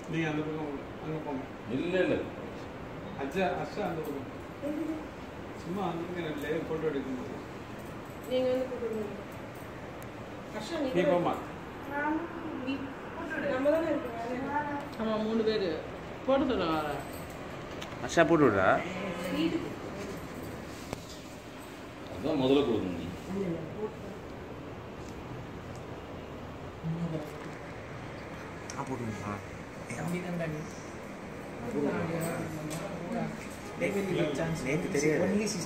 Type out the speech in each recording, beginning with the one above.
நீங்க அந்த பக்கம் போங்க. அங்க போங்க இல்ல இல்ல அச்சா அச்சா அந்த பக்கம் சும்மா அந்த லேவ் போட்டோ எடுக்கும்போது நீங்க வந்து கூப்பிடுங்க ஹர்ஷா நீ நீங்க போமா நம்ம தானே இருக்கோம் ஆமா மூணு பேர் போட்டு சொல்ல வர அஷா போட்டு விடுறா அதான் முதல்ல கொடுக்கணும் நீ ஆ போட்டு விடுறா நேற்று தெரியாது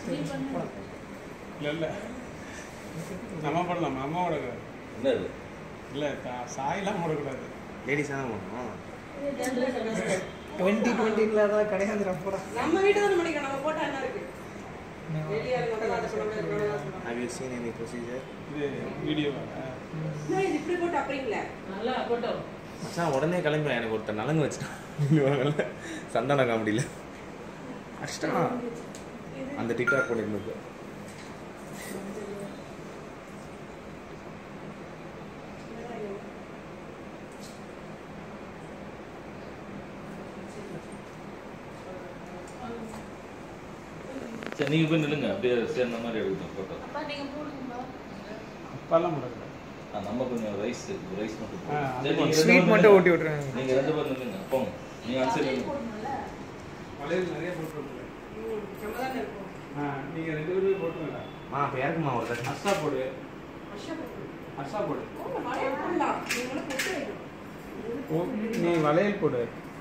இல்ல இல்ல நம்ம போடலாம் அம்மா போடக்கூடாது என்னது இல்ல தா- சாயெல்லாம் போடக்கூடாது லேடிஸாக தான் போடணும் டுவெண்ட்டி டுவெண்ட்டில தான் கிடையாது ரொம்ப நம்ம வீட்டு தானே மணிக்கு நம்ம போட்டா என்ன இருக்கு வெளியே அது மட்டும் தான் சொல்ல முடியாது how you seen any procedure இது வீடியோ இது இப்படி போட்டு அப்படிங்களே நல்லா போட்டோ மச்சான் உடனே கிளம்பி எனக்கு ஒருத்தர் நலங்கு வச்சுட்டான் சந்தான காமெடியில் அஷ்டம் அந்த டிக்டாக் பண்ணியிருந்தது சரி நீங்க போய் நில்லுங்க அப்படியே சேர்ந்த மாதிரி எடுக்கணும் போட்டோ அப்பா நீங்க போடுங்கப்பா அப்பெல்லாம் போடக்கூடாது ஆ, நம்ம கொஞ்சம் ரைஸ் ரைஸ் மட்டும் ஆ, போடுவோம். அது சரி, நீங்க ஸ்வீட் ரெண்டு மட்டும் பேரும் ஊட்டி விட்டுருங்க நீங்க ரெண்டு பேரும் நில்லுங்க போங்க நீங்க ஆன்சர் அப்படியே போடணும்ல வளையல் நிறைய போட்டுருக்கோம் நம்ம தானே இருக்கோம் ஆ நீங்க ரெண்டு பேருமே போட்டுருங்க மா அப்போ இறக்குமா ஒரு கஷ்டம் அர்ஷா போடு ஹர்ஷா போட்டு அர்ஷா போடு ஓ மழையை போடலாம் நீங்களும் போட்டு வைக்கணும். ஓ, நீ வளையல் போடு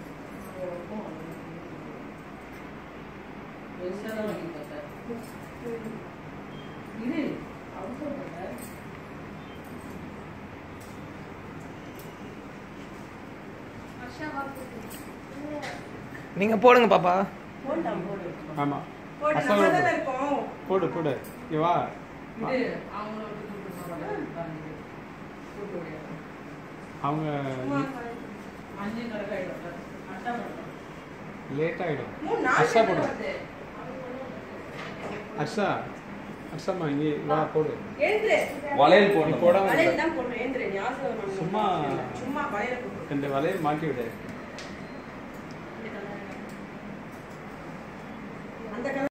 பெருசாக தான் வாங்கி பார்த்தேன் இது அவசரம் இல்லை. ஹர்ஷாவா போட்டு நீங்க போடுங்க பாப்பா போடலாம் போடு ஆமா போடு அர்ஷா நம்ம போடு. தானே இருக்கோம் போடு போடு இங்க வா இது அவங்கள விட்டு கூப்பிட்டு மாட்டாங்க கூப்பிட்டு விடையாது அவங்க சும்மா அஞ்சு கணக்காயிடும் அட்டா பண்ணலாம் லேட் ஆயிடும் மூணு நாலு ஹர்ஷா பேர் போடு வருது. ஹர்ஷா ஹர்ஷாம்மா இங்கே வா போடு எழுந்துரு வளையல் நீ போடணும் போடாம வளையல் இரு. தான் போடணும் எழுந்துரு நீ ஆசீர்வாதம் பண்ணணும். சும்மா- சும்மா வளையல் போடு ரெண்டு வளையல் மாட்டி விடு அந்த கலர்